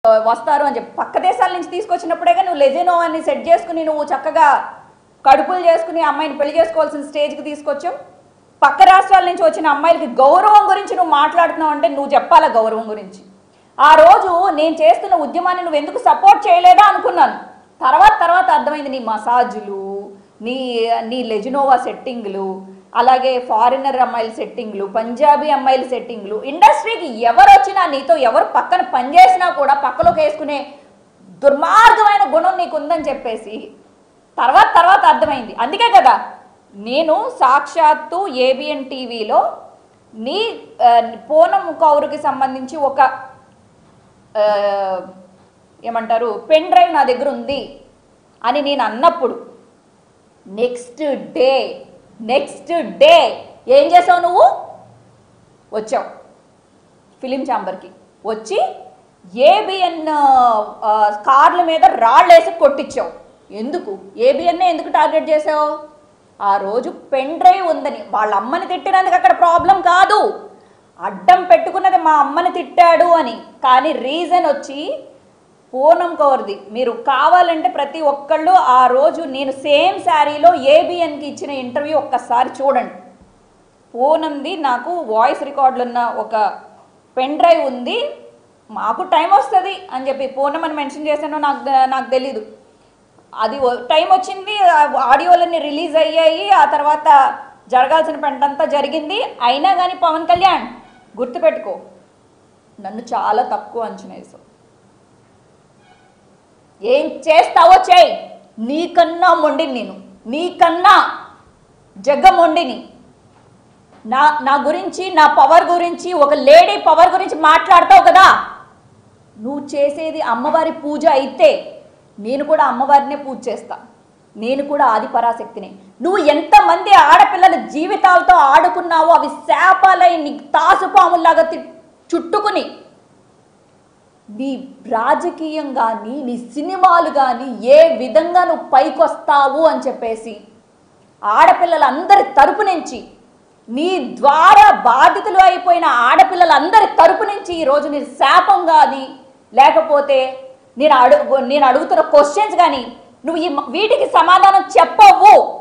వస్తారు అని చెప్పి పక్క దేశాల నుంచి తీసుకొచ్చినప్పుడేగా నువ్వు లెజెనోవాని సెట్ చేసుకుని నువ్వు చక్కగా కడుపులు చేసుకుని అమ్మాయిని పెళ్లి చేసుకోవాల్సిన స్టేజ్కి తీసుకొచ్చావు పక్క రాష్ట్రాల నుంచి వచ్చిన అమ్మాయిలకి గౌరవం గురించి నువ్వు మాట్లాడుతున్నావు అంటే నువ్వు చెప్పాలా గౌరవం గురించి ఆ రోజు నేను చేస్తున్న ఉద్యమాన్ని నువ్వు ఎందుకు సపోర్ట్ చేయలేదా అనుకున్నాను తర్వాత తర్వాత అర్థమైంది నీ మసాజులు నీ నీ లెజినోవా సెట్టింగ్లు అలాగే ఫారినర్ అమ్మాయిల సెట్టింగ్లు పంజాబీ అమ్మాయిల సెట్టింగ్లు ఇండస్ట్రీకి ఎవరు వచ్చినా నీతో ఎవరు పక్కన పనిచేసినా కూడా పక్కలోకి వేసుకునే దుర్మార్గమైన గుణం నీకు ఉందని చెప్పేసి తర్వాత తర్వాత అర్థమైంది అందుకే కదా నేను సాక్షాత్తు ఏబిఎన్ టీవీలో నీ ఆ, పూనం కౌరుకి సంబంధించి ఒక ఆ, ఏమంటారు పెన్ డ్రైవ్ నా దగ్గర ఉంది అని నేను అన్నప్పుడు నెక్స్ట్ డే నెక్స్ట్ డే ఏం చేసావు నువ్వు వచ్చావు ఫిలిం ఛాంబర్కి వచ్చి ఏబిఎన్ కార్ల మీద రాళ్ళేసి కొట్టించావు ఎందుకు ఏబిఎన్నే ఎందుకు టార్గెట్ చేసావు ఆ రోజు పెన్ డ్రైవ్ ఉందని వాళ్ళ అమ్మని తిట్టినందుకు అక్కడ ప్రాబ్లం కాదు అడ్డం పెట్టుకున్నది మా అమ్మని తిట్టాడు అని కానీ రీజన్ వచ్చి పూనం కవర్ది మీరు కావాలంటే ప్రతి ఒక్కళ్ళు ఆ రోజు నేను సేమ్ శారీలో ఏబిఎన్కి ఇచ్చిన ఇంటర్వ్యూ ఒక్కసారి చూడండి పూనంది నాకు వాయిస్ రికార్డులు ఉన్న ఒక పెన్ డ్రైవ్ ఉంది మాకు టైం వస్తుంది అని చెప్పి పూనం అని మెన్షన్ చేశానో నాకు నాకు తెలీదు అది వ- టైం వచ్చింది ఆ ఆడియోలన్నీ రిలీజ్ అయ్యాయి ఆ తర్వాత జరగాల్సిన పంటంతా జరిగింది అయినా కానీ పవన్ కళ్యాణ్ గుర్తుపెట్టుకో నన్ను చాలా తక్కువ అంచనా వేసావు ఏం చేస్తావో చేయి నీకన్నా మొండిని నేను నీకన్నా జగ్గ మొండిని నా నా గురించి నా పవర్ గురించి ఒక లేడీ పవర్ గురించి మాట్లాడతావు కదా నువ్వు చేసేది అమ్మవారి పూజ అయితే నేను కూడా అమ్మవారినే పూజ చేస్తా నేను కూడా ఆది పరాశక్తిని నువ్వు ఎంతమంది ఆడపిల్లల జీవితాలతో ఆడుకున్నావో అవి శాపాలై నీ తాసుపాముల్లాగా తి- చుట్టుకుని నీ రాజకీయం కానీ నీ సినిమాలు కానీ ఏ విధంగా నువ్వు పైకొస్తావు అని చెప్పేసి ఆడపిల్లలందరి తరపు నుంచి నీ ద్వారా బాధితులు అయిపోయిన ఆడపిల్లలందరి తరపు నుంచి ఈరోజు నీ శాపం కానీ లేకపోతే నేను అడుగు నేను అడుగుతున్న క్వశ్చన్స్ కానీ నువ్వు ఈ మ- వీటికి సమాధానం చెప్పవు